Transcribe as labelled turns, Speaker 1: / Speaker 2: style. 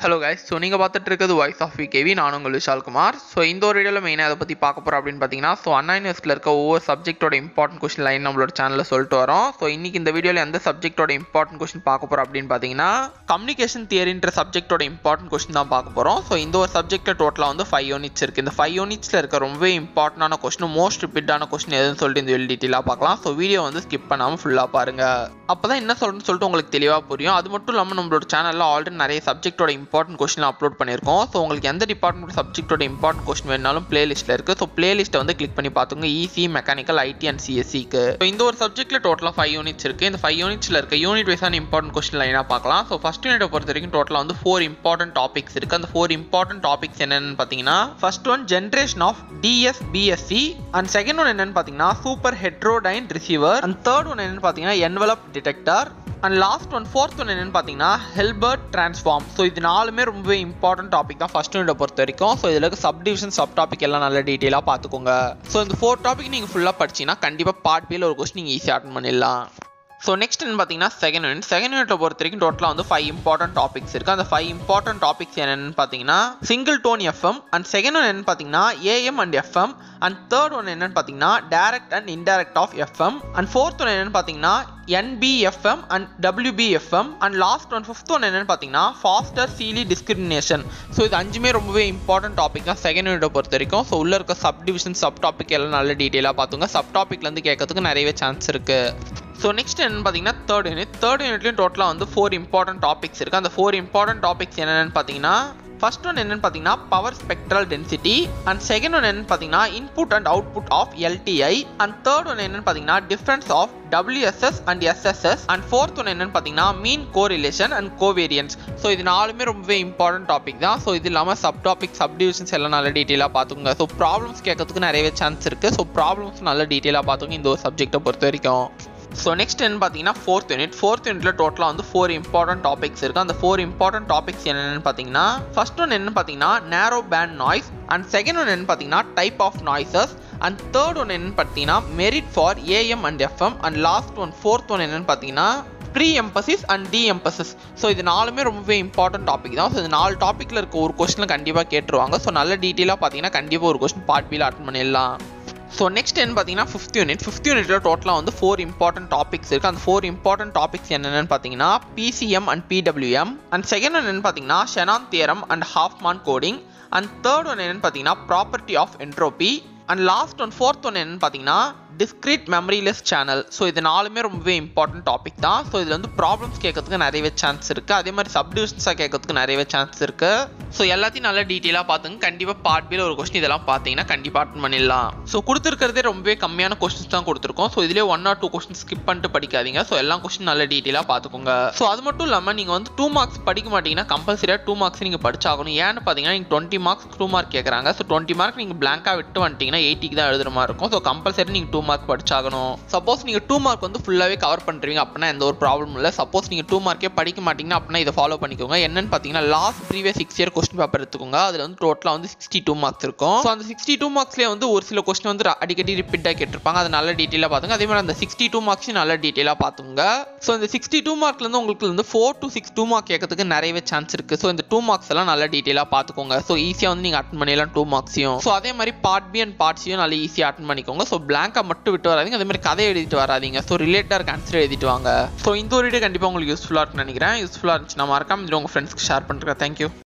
Speaker 1: hello guys so நீங்கள் பார்த்துட்டு இருக்கிறது வாய்ஸ் ஆஃப் விகேவி நான் உங்கள் விஷால் குமார் ஸோ இந்த ஒரு வீடியோவில் மெயினாக அதை பற்றி பார்க்க போகிறோம் அப்படின்னு பார்த்தீங்கன்னா ஸோ அண்ணா யூனிவர்சிட்டியில் இருக்க ஒவ்வொரு சப்ஜெக்ட்டோட இம்பார்ட்டன்ட் கொஸ்டின் லைன் நம்மளோட சேனலில் சொல்லிட்டு வரோம் ஸோ இன்னைக்கு இந்த வீடியோவில் எந்த சப்ஜெக்ட்டோட இம்பார்ட்டன்ட் கொஸ்டின் பார்க்க போகிறோம் அப்படின்னு பார்த்தீங்கன்னா கம்யூனிகேஷன் தியரின்ற சப்ஜெக்ட்டோட இம்பார்ட்டன்ட் கொஸ்டின் தான் பார்க்க போகிறோம் ஸோ இந்த ஒரு சப்ஜெக்ட்டில் டோட்டலாக வந்து ஃபைவ் யூனிட்ஸ் இருக்குது இந்த ஃபைவ் யூனிட்ஸில் இருக்க ரொம்பவே இம்பார்ட்டண்டான கொஸ்டின் மோஸ்ட் ரிப்பீட்டான கொஸ்டின் எதுன்னு சொல்லிட்டு இந்த வீடியோ டீட்டெயிலாக பார்க்கலாம் ஸோ வீடியோ வந்து ஸ்கிப் பண்ணாமல் ஃபுல்லாக பாருங்கள் அப்போ தான் என்ன சொல்கிறேன்னு சொல்லிட்டு உங்களுக்கு தெளிவாக புரியும் அது மட்டும் இல்லாமல் நம்மளோட சேனலில் ஆல்ரெடி நிறைய சப்ஜெக்ட்டோட இம்பார்ட்டன்ட் கொஸ்டின் அப்லோட் பண்ணியிருக்கோம் ஸோ உங்களுக்கு எந்த டிபார்ட்மெண்ட் சப்ஜெக்ட்டோட இம்பார்ட்டன்ட் கொஸ்டின் வேணாலும் பிளேலிஸ்ட்டில் இருக்குது ஸோ பிளேலிஸ்ட்டை வந்து கிளிக் பண்ணி பார்த்துங்க ஈசி மெக்கானிக்கல் ஐடி அண்ட் சிஎஸ்சிக்கு ஸோ இந்த ஒரு சப்ஜெக்ட்டில் டோட்டலாக ஃபைவ் யூனிட்ஸ் இருக்குது இந்த ஃபைவ் யூனிட்ஸில் இருக்க யூனிட் வைஸான இம்பார்ட்டன்ட் கொஸ்டின் லைனாக பார்க்கலாம் ஸோ ஃபஸ்ட் யூனிட்டை பொறுத்த வரைக்கும் டோட்டலாக வந்து ஃபோர் இம்பார்ட்டன்ட் டாபிக்ஸ் இருக்குது அந்த ஃபோர் இம்பார்ட்டன்ட் டாபிக்ஸ் என்னென்னு பார்த்தீங்கன்னா first one generation of DS BSC and second one என்னன்னு பார்த்தீங்கன்னா super heterodyne receiver and third one என்னன்னு பார்த்தீங்கன்னா envelope detector and last one fourth one என்னன்னு பார்த்தீங்கன்னா ஹெல்பர்ட் டிரான்ஸ்ஃபார்ம் ஸோ இது நாலுமே ரொம்பவே இம்பார்ட்டன்ட் டாபிக் தான் ஃபர்ஸ்ட் யூனிட்டை பொறுத்த வரைக்கும் ஸோ இதில் இருக்க சப் டிவிஷன் சப் டாபிக் எல்லாம் நல்ல டீட்டெயிலாக பார்த்துக்கோங்க ஸோ இந்த ஃபோர் டாபிக் நீங்கள் ஃபுல்லாக படிச்சீங்கன்னா கண்டிப்பாக பார்ட் பியில் ஒரு கொஸ்டின் நீங்கள் ஈஸியாக அட்டன் பண்ணிடலாம் ஸோ நெக்ஸ்ட் என்ன பார்த்தீங்கன்னா செகண்ட் யூனிட் செகண்ட் யூனிட்டை பொறுத்த வரைக்கும் டோட்டலாக வந்து ஃபைவ் இம்பார்ட்டன்ட் டாபிக்ஸ் இருக்குது அந்த ஃபைவ் இம்பார்ட்டன்ட் டாபிக்ஸ் என்னென்னு பார்த்தீங்கன்னா single tone FM and second one என்னன்னு பார்த்தீங்கன்னா AM and FM and third one என்னன்னு பார்த்தீங்கன்னா direct and indirect of FM and fourth one என்னன்னு பார்த்தீங்கன்னா NBFM and WBFM and last one fifth one என்னன்னு பார்த்தீங்கன்னா ஃபாஸ்டர் சீலி டிஸ்கிரிமினேஷன் ஸோ இது அஞ்சுமே ரொம்பவே இம்பார்ட்டன்ட் டாபிக் தான் செகண்ட் யூனிட்டை பொறுத்த வரைக்கும் ஸோ உள்ள இருக்க சப் டிவிஷன் சப் டாபிக் எல்லாம் நல்ல டீட்டெயிலாக பார்த்துங்க சப் டாப்பிக்லேருந்து கேட்கறதுக்கு நிறையவே சான்ஸ் இருக்குது ஸோ நெக்ஸ்ட் என்னன்னு பார்த்தீங்கன்னா தேர்ட் யூனிட் தேர்ட் யூனிட்லையும் டோட்டலாக வந்து ஃபோர் இம்பார்ட்டன்ட் டாபிக்ஸ் இருக்குது அந்த ஃபோர் இம்பார்ட்டன்ட் டாபிக்ஸ் என்னென்னு பார்த்தீங்கன்னா ஃபர்ஸ்ட் ஒன் என்னன்னு பார்த்தீங்கன்னா power spectral density and second one என்னன்னு பார்த்தீங்கன்னா input and output of LTI and third one என்னன்னு பார்த்தீங்கன்னா difference of WSS and SSS and fourth one என்னன்னு பார்த்தீங்கன்னா mean correlation and covariance so இது நாலுமே ரொம்பவே இம்பார்ட்டன்ட் டாபிக் தான் ஸோ இது இல்லாமல் சப் டாபிக் சப் டிவிஷன்ஸ் எல்லாம் நல்ல டீட்டெயிலாக பார்த்துங்க ஸோ ப்ராப்ளம்ஸ் கேட்கறதுக்கு நிறையவே சான்ஸ் இருக்குது ஸோ ப்ராப்ளம்ஸ் நல்ல டீட்டெயிலாக பார்த்துங்க இந்த ஒரு சப்ஜெக்ட்டை பொறுத்த வரைக்கும் ஸோ நெக்ஸ்ட் என்ன பார்த்தீங்கன்னா ஃபோர்த் யூனிட் ஃபோர்த் யூனிட்ல டோட்டலாக வந்து ஃபோர் இம்பார்ட்டன்ட் டாபிக்ஸ் இருக்குது அந்த ஃபோர் இம்பார்ட்டன்ட் டாபிக்ஸ் என்னென்னு பார்த்தீங்கன்னா ஃபர்ஸ்ட் ஒன் என்னன்னு பார்த்தீங்கன்னா narrow band noise and second one என்னன்னு பார்த்தீங்கன்னா type of noises and third one என்னன்னு பார்த்தீங்கன்னா merit for AM and FM and last one fourth one என்னன்னு பார்த்தீங்கன்னா pre emphasis and de emphasis so இது நாலுமே ரொம்பவே இம்பார்ட்டன்ட் டாபிக் தான் ஸோ இது நாலு டாப்பிக்கில் இருக்க ஒரு கொஸ்டினில் கண்டிப்பாக கேட்டுருவாங்க ஸோ நல்ல டீட்டெயிலாக பார்த்தீங்கன்னா கண்டிப்பாக ஒரு கொஸ்டின் பார்ட் பியில் அட்டன் பண்ணிடலாம் ஸோ நெக்ஸ்ட் என்ன பார்த்தீங்கன்னா ஃபிஃப்த் யூனிட் ஃபிஃப்த் யூனிட்ல டோட்டலாக வந்து ஃபோர் இம்பார்ட்டன்ட் டாபிக்ஸ் இருக்குது அந்த ஃபோர் இம்பார்ட்டன்ட் டாபிக்ஸ் என்னென்னு பார்த்தீங்கன்னா PCM and PWM and second one என்னன்னு பார்த்தீங்கன்னா Shannon theorem and Huffman coding and third one என்னன்னு பார்த்தீங்கன்னா property of entropy and last one fourth one என்னன்னு பார்த்தீங்கன்னா டிஸ்கிரீட் மெமரிலெஸ் சேனல் ஸோ இது நாலுமே ரொம்பவே இம்பார்ட்டன்ட் டாபிக் தான் ஸோ இதில் வந்து ப்ராப்ளம்ஸ் கேட்கறதுக்கு நிறையவே சான்ஸ் இருக்குது அதே மாதிரி சப்டிவிஷன்ஸாக கேட்கறதுக்கு நிறையவே சான்ஸ் இருக்குது ஸோ எல்லாத்தையும் நல்லா டீட்டெயிலாக பார்த்துங்க கண்டிப்பாக பார்ட் பியில் ஒரு கொஸ்டின் இதெல்லாம் பார்த்தீங்கன்னா கண்டிப்பாக அட்டன் பண்ணிடலாம் ஸோ கொடுத்துருக்கிறதே ரொம்பவே கம்மியான கொஸ்டின்ஸ் தான் கொடுத்துருக்கோம் ஸோ இதிலே one or two question skip பண்ணிட்டு படிக்காதீங்க ஸோ எல்லா கொஸ்டின் நல்ல டீட்டெயிலாக பார்த்துக்கோங்க ஸோ அது மட்டும் இல்லாமல் நீங்கள் வந்து டூ மார்க்ஸ் படிக்க மாட்டீங்கன்னா கம்பல்சரியாக டூ மார்க்ஸ் நீங்கள் படிச்சாகணும் ஏன்னு பார்த்தீங்கன்னா நீங்கள் டுவெண்ட்டி மார்க்ஸ் டூ மார்க் கேட்குறாங்க ஸோ டுவெண்ட்டி மார்க் நீங்கள் பிளாங்காக விட்டு வந்துட்டீங்கன்னா எயிட்டிக்கு தான் எழுதுற மாதிரி இருக்கும் ஸோ கம்பல்சரி நீங்கள் டூ மார்க் படிச்சாகணும் சப்போஸ் நீங்கள் டூ மார்க் வந்து ஃபுல்லாகவே கவர் பண்ணுறீங்க அப்படின்னா எந்த ஒரு ப்ராப்ளம் இல்லை சப்போஸ் நீங்கள் டூ மார்க்கே படிக்க மாட்டீங்கன்னா அப்படின்னா இதை ஃபாலோ பண்ணிக்கோங்க என்னன்னு பார்த்தீங்கன்னா last previous six year question paper எடுத்துக்கோங்க அதில் வந்து டோட்டலாக வந்து சிக்ஸ்டி டூ மார்க்ஸ் இருக்கும் ஸோ அந்த சிக்ஸ்டி டூ மார்க்ஸ்லேயே வந்து ஒரு சில கொஸ்டின் வந்து அடிக்கடி ரிப்பீட்டாக கேட்டிருப்பாங்க அது நல்ல டீட்டெயிலாக பார்த்துங்க அதே மாதிரி அந்த சிக்ஸ்டி டூ மார்க்ஸையும் நல்ல டீட்டெயிலாக பார்த்துங்க ஸோ இந்த சிக்ஸ்டி டூ மார்க்லேருந்து உங்களுக்கு வந்து four to six two mark கேட்கறதுக்கு நிறையவே சான்ஸ் இருக்குது ஸோ இந்த டூ மார்க்ஸ் எல்லாம் நல்லா டீட்டெயிலாக பார்த்துக்கோங்க ஸோ ஈஸியாக வந்து நீங்கள் அட்டன் பண்ணிடலாம் டூ மார்க்ஸையும் ஸோ அதே மாதிரி பார்ட் பி அண்ட் பார்ட்ஸையும் நல்லா ஈஸியாக அட்டன் பண்ணிக்கோங்க ஸோ பிளாங்கா மட்டும் விட்டு வராதிங்க அதே மாதிரி கதை எழுதிட்டு வராதிங்க ஸோ ரிலேட்டடாக இருக்க ஆன்சர் எழுதிட்டு வாங்க ஸோ இந்த ஒரு வீடியோ கண்டிப்பாக உங்களுக்கு யூஸ்ஃபுல்லாக இருக்குன்னு நினைக்கிறேன் யூஸ்ஃபுல்லாக இருந்துச்சுன்னா மறக்காம இதில் உங்கள் ஃப்ரெண்ட்ஸ்க்கு ஷேர் பண்ணுறேன் தேங்க்யூ